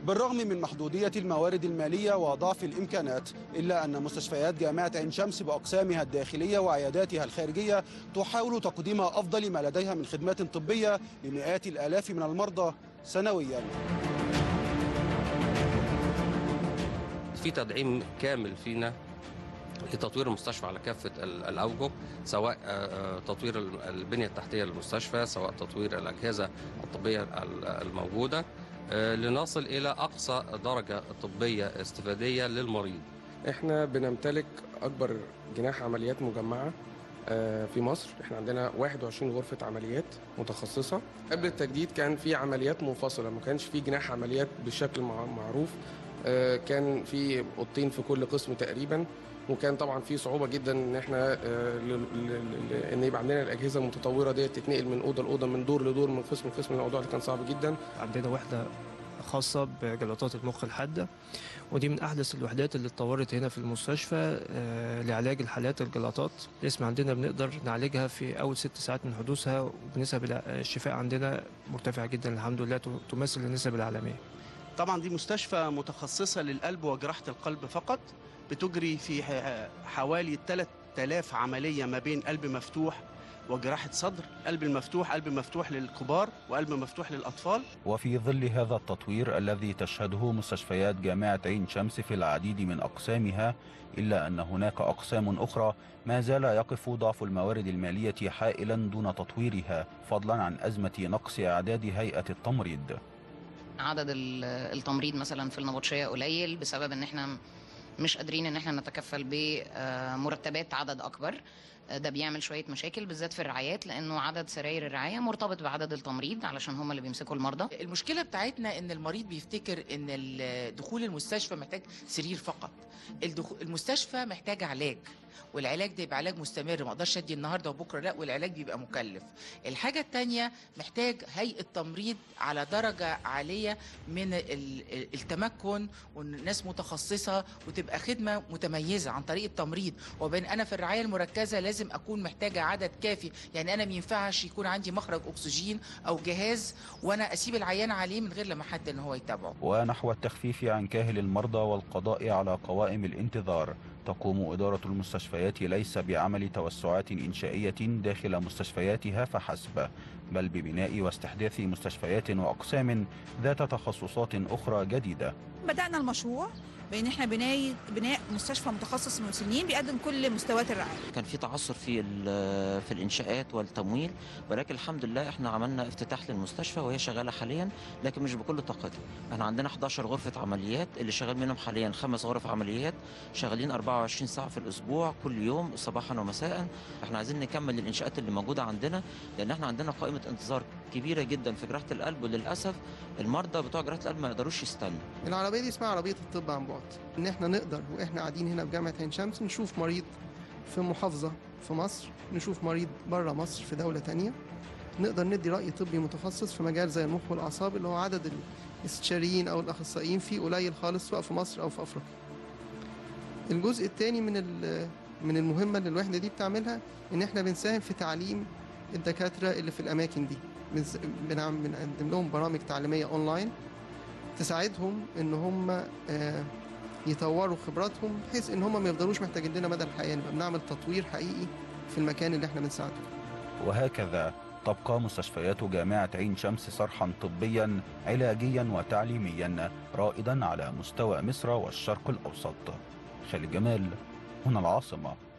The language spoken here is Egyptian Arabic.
بالرغم من محدودية الموارد المالية وضعف الإمكانات إلا أن مستشفيات جامعة عين شمس بأقسامها الداخلية وعياداتها الخارجية تحاول تقديم أفضل ما لديها من خدمات طبية لمئات الآلاف من المرضى سنوياً في تدعيم كامل فينا لتطوير المستشفى على كافة الأوجه سواء تطوير البنية التحتية للمستشفى سواء تطوير الأجهزة الطبية الموجودة لنصل إلى أقصى درجة طبية استفادية للمريض احنا بنمتلك أكبر جناح عمليات مجمعة في مصر احنا عندنا 21 غرفة عمليات متخصصة قبل التجديد كان في عمليات منفصلة ما كانش في جناح عمليات بشكل معروف كان في اوضتين في كل قسم تقريبا وكان طبعا في صعوبه جدا ان احنا ان يبقى عندنا الاجهزه المتطوره ديت تتنقل من اوضه لاوضه من دور لدور من قسم لقسم الموضوع ده كان صعب جدا عندنا وحده خاصة بجلطات المخ الحادة ودي من أحدث الوحدات اللي اتطورت هنا في المستشفى لعلاج الحالات الجلطات الاسم عندنا بنقدر نعالجها في أول ست ساعات من حدوثها وبنسب الشفاء عندنا مرتفعة جدا الحمد لله تمثل النسب العالمية طبعا دي مستشفى متخصصة للقلب وجراحة القلب فقط بتجري في حوالي 3000 عملية ما بين قلب مفتوح وجراحة صدر قلب المفتوح قلب مفتوح للكبار وقلب مفتوح للأطفال وفي ظل هذا التطوير الذي تشهده مستشفيات جامعة عين شمس في العديد من أقسامها إلا أن هناك أقسام أخرى ما زال يقف ضعف الموارد المالية حائلا دون تطويرها فضلا عن أزمة نقص أعداد هيئة التمريض عدد التمريض مثلا في النبطشيه قليل بسبب ان احنا مش قادرين ان احنا نتكفل بمرتبات عدد اكبر ده بيعمل شويه مشاكل بالذات في الرعايات لانه عدد سراير الرعايه مرتبط بعدد التمريض علشان هم اللي بيمسكوا المرضى المشكله بتاعتنا ان المريض بيفتكر ان دخول المستشفى محتاج سرير فقط المستشفى محتاج علاج والعلاج ده يبقى علاج مستمر ما اقدرش ادي النهارده وبكره لا والعلاج بيبقى مكلف الحاجه الثانيه محتاج هيئه تمريض على درجه عاليه من التمكن والناس متخصصه وتبقى خدمه متميزه عن طريق التمريض وبين انا في الرعايه المركزه لازم اكون محتاجه عدد كافي يعني انا ما ينفعش يكون عندي مخرج اكسجين او جهاز وانا اسيب العيان عليه من غير لما حد ان هو يتابعه ونحو التخفيف عن كاهل المرضى والقضاء على قوائم الانتظار تقوم إدارة المستشفيات ليس بعمل توسعات إنشائية داخل مستشفياتها فحسب بل ببناء واستحداث مستشفيات وأقسام ذات تخصصات أخرى جديدة بدأنا المشروع بان احنا بناء بناء مستشفى متخصص مسنين بيقدم كل مستويات الرعايه. كان في تعثر في في الانشاءات والتمويل ولكن الحمد لله احنا عملنا افتتاح للمستشفى وهي شغاله حاليا لكن مش بكل طاقتها. احنا عندنا 11 غرفه عمليات اللي شغال منهم حاليا خمس غرف عمليات شغالين 24 ساعه في الاسبوع كل يوم صباحا ومساء. احنا عايزين نكمل الانشاءات اللي موجوده عندنا لان احنا عندنا قائمه انتظار كبيره جدا في جراحه القلب وللاسف المرضى بتوع جراحه القلب ما يقدروش يستنوا. العربيه دي اسمها عربيه الطب عن بعد. ان احنا نقدر واحنا قاعدين هنا في جامعه عين شمس نشوف مريض في محافظه في مصر نشوف مريض بره مصر في دوله تانية نقدر ندي راي طبي متخصص في مجال زي المخ والاعصاب اللي هو عدد الاستشاريين او الاخصائيين فيه قليل خالص سواء في مصر او في افريقيا الجزء الثاني من من المهمه اللي الوحده دي بتعملها ان احنا بنساهم في تعليم الدكاتره اللي في الاماكن دي بنقدم لهم برامج تعليميه اونلاين تساعدهم ان هم يطوروا خبراتهم بحيث ان هم ما يفضلوش محتاجين لنا مدى الحياه نبقى بنعمل تطوير حقيقي في المكان اللي احنا بنساعده. وهكذا تبقى مستشفيات جامعة عين شمس صرحا طبيا علاجيا وتعليميا رائدا على مستوى مصر والشرق الأوسط. خالد جمال هنا العاصمة